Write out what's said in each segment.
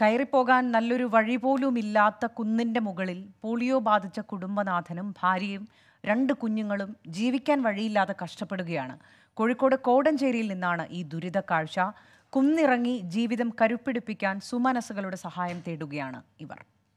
കയറിപ്പോകാൻ നല്ലൊരു വഴി പോലും ഇല്ലാത്ത കുന്നിന്റെ മുകളിൽ പോളിയോ ബാധിച്ച കുടുംബനാഥനും ഭാര്യയും രണ്ട് കുഞ്ഞുങ്ങളും ജീവിക്കാൻ വഴിയില്ലാതെ കഷ്ടപ്പെടുകയാണ് കോഴിക്കോട് കോടഞ്ചേരിയിൽ നിന്നാണ് ഈ ദുരിത കാഴ്ച കുന്നിറങ്ങി ജീവിതം കരുപ്പിടിപ്പിക്കാൻ സുമനസ്സുകളുടെ സഹായം തേടുകയാണ് ഇവർ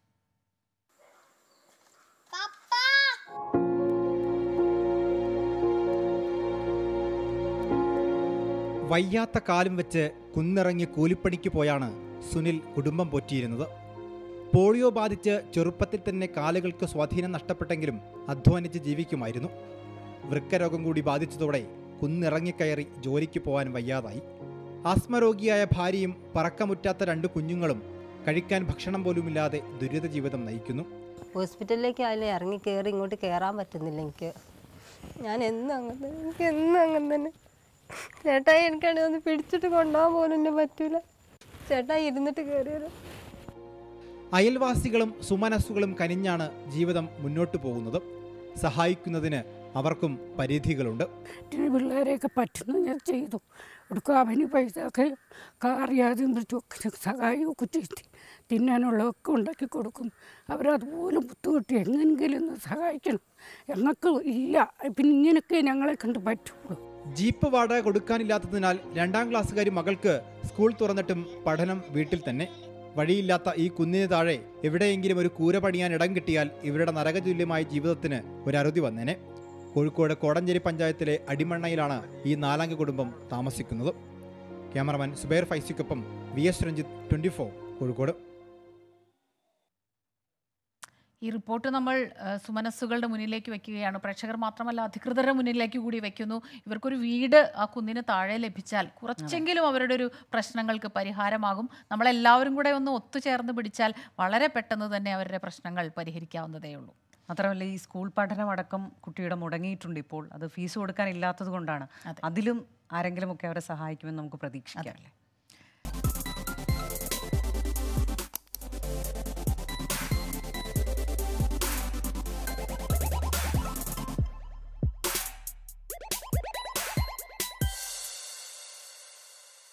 വയ്യാത്ത കാലും വെച്ച് കുന്നിറങ്ങി കൂലിപ്പണിക്ക് പോയാണ് സുനിൽ കുടുംബം പോറ്റിയിരുന്നത് പോളിയോ ബാധിച്ച് ചെറുപ്പത്തിൽ തന്നെ കാലുകൾക്ക് സ്വാധീനം നഷ്ടപ്പെട്ടെങ്കിലും അധ്വാനിച്ച് ജീവിക്കുമായിരുന്നു വൃക്കരോഗം കൂടി ബാധിച്ചതോടെ കുന്നിറങ്ങിക്കയറി ജോലിക്ക് പോകാൻ വയ്യാതായി ആസ്മരോഗിയായ ഭാര്യയും പറക്കമുറ്റാത്ത രണ്ട് കുഞ്ഞുങ്ങളും കഴിക്കാൻ ഭക്ഷണം പോലുമില്ലാതെ ദുരിത ജീവിതം നയിക്കുന്നു ഹോസ്പിറ്റലിലേക്ക് ആയാലും ഇറങ്ങി കയറി ഇങ്ങോട്ട് കയറാൻ പറ്റുന്നില്ല എനിക്ക് ഞാൻ എന്നും അങ്ങനെ തന്നെ എനിക്ക് എന്നും അങ്ങനെ തന്നെ ചേട്ടായി എനിക്കാണെങ്കിൽ ഒന്ന് പിടിച്ചിട്ട് കൊണ്ടുപോകാൻ പോലും എന്നെ പറ്റൂല ചേട്ടായി ഇരുന്നിട്ട് കയറി വരും അയൽവാസികളും സുമനസ്സുകളും കനിഞ്ഞാണ് ജീവിതം മുന്നോട്ടു പോകുന്നത് സഹായിക്കുന്നതിന് അവർക്കും പരിധികളുണ്ട് മറ്റു പിള്ളേരെയൊക്കെ പറ്റുന്ന ഞാൻ ചെയ്തു കൊടുക്കും അവന് പൈസ ഒക്കെ അറിയാതെ ഒക്കെ സഹായമൊക്കെ ചെയ്ത് തിന്നാനുള്ളതൊക്കെ ഉണ്ടാക്കി കൊടുക്കും അവരതുപോലെ ബുദ്ധിമുട്ടി എങ്ങനെങ്കിലും ഒന്ന് സഹായിക്കണം ഞങ്ങൾക്ക് ഇല്ല പിന്നെ ഇങ്ങനെയൊക്കെ ഞങ്ങളെ കണ്ട് പറ്റുള്ളൂ ജീപ്പ് വാടക കൊടുക്കാനില്ലാത്തതിനാൽ രണ്ടാം ക്ലാസ്സുകാരി മകൾക്ക് സ്കൂൾ തുറന്നിട്ടും പഠനം വീട്ടിൽ തന്നെ വഴിയില്ലാത്ത ഈ കുന്നിന് താഴെ എവിടെയെങ്കിലും ഒരു കൂര പണിയാൻ ഇടം കിട്ടിയാൽ ഇവരുടെ നരകതുല്യമായ ജീവിതത്തിന് ഒരു അറുതി വന്നേനെ കോഴിക്കോട് കോടഞ്ചേരി പഞ്ചായത്തിലെ അടിമണ്ണയിലാണ് ഈ നാലംഗ കുടുംബം താമസിക്കുന്നത് ക്യാമറമാൻ സുബൈർ ഫൈസിക്കൊപ്പം V S Ranjith twenty Kozhikode ഈ റിപ്പോർട്ട് നമ്മൾ ആ, സുമനസ്സുകളുടെ മുന്നിലേക്ക് വെക്കുകയാണ് പ്രേക്ഷകർ മാത്രമല്ല അധികൃതരുടെ മുന്നിലേക്ക് കൂടി വെക്കുന്നു ഇവർക്കൊരു വീട് ആ കുന്നിന് താഴെ ലഭിച്ചാൽ കുറച്ചെങ്കിലും അവരുടെ ഒരു പ്രശ്നങ്ങൾക്ക് പരിഹാരമാകും നമ്മളെല്ലാവരും കൂടെ ഒന്ന് ഒത്തുചേർന്ന് പിടിച്ചാൽ വളരെ പെട്ടെന്ന് തന്നെ അവരുടെ പ്രശ്നങ്ങൾ പരിഹരിക്കാവുന്നതേ ഉള്ളൂ മാത്രമല്ല ഈ സ്കൂൾ പഠനം അടക്കം കുട്ടിയുടെ മുടങ്ങിയിട്ടുണ്ട് ഇപ്പോൾ അത് ഫീസ് കൊടുക്കാൻ ഇല്ലാത്തത് കൊണ്ടാണ് അതെ. അതിലും ആരെങ്കിലുമൊക്കെ അവരെ സഹായിക്കുമെന്ന് നമുക്ക് പ്രതീക്ഷിക്കാം അല്ലേ